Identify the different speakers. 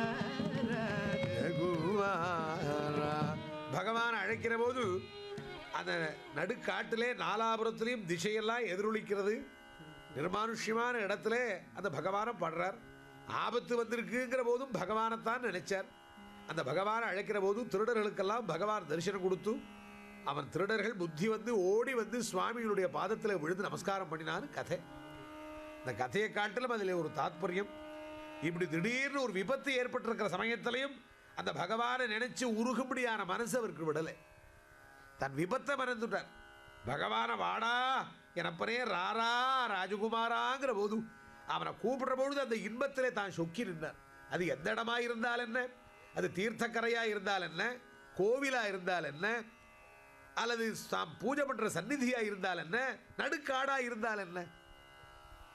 Speaker 1: ரகுவாரா. பகவான் அழைக்கிற போது அந்த நடுக்காட்டிலே நாலாபுரத்திலையும் திசையெல்லாம் எதிரொலிக்கிறது நிர்மானுஷ்யமான இடத்துல அந்த பகவானை பாடுறார் ஆபத்து வந்திருக்குங்கிற போதும் பகவானைத்தான் நினைச்சார் அந்த பகவானை அழைக்கிற போதும் திருடர்களுக்கெல்லாம் பகவான் தரிசனம் கொடுத்து அவன் திருடர்கள் புத்தி வந்து ஓடி வந்து சுவாமிகளுடைய பாதத்தில் விழுந்து நமஸ்காரம் பண்ணினான்னு கதை இந்த கதையை காட்டிலும் அதில் ஒரு தாத்பரியம் இப்படி திடீர்னு ஒரு விபத்து ஏற்பட்டிருக்கிற சமயத்திலையும் அந்த பகவானை நினைச்சு உருகும்படியான மனசு அவருக்கு விடலை தன் விபத்தை மறந்துட்டார் பகவானை வாடா எனப்பனே ராரா ராஜகுமாராங்கிற போது அவனை கூப்பிடுற பொழுது அந்த இன்பத்திலே தான் சொக்கி நின்றார் அது எந்த இடமா இருந்தால் என்ன அது தீர்த்தக்கரையா இருந்தால் என்ன கோவிலா இருந்தால் என்ன அல்லது தாம் பூஜை பண்ற சந்நிதியா இருந்தால் என்ன நடுக்காடா இருந்தால் என்ன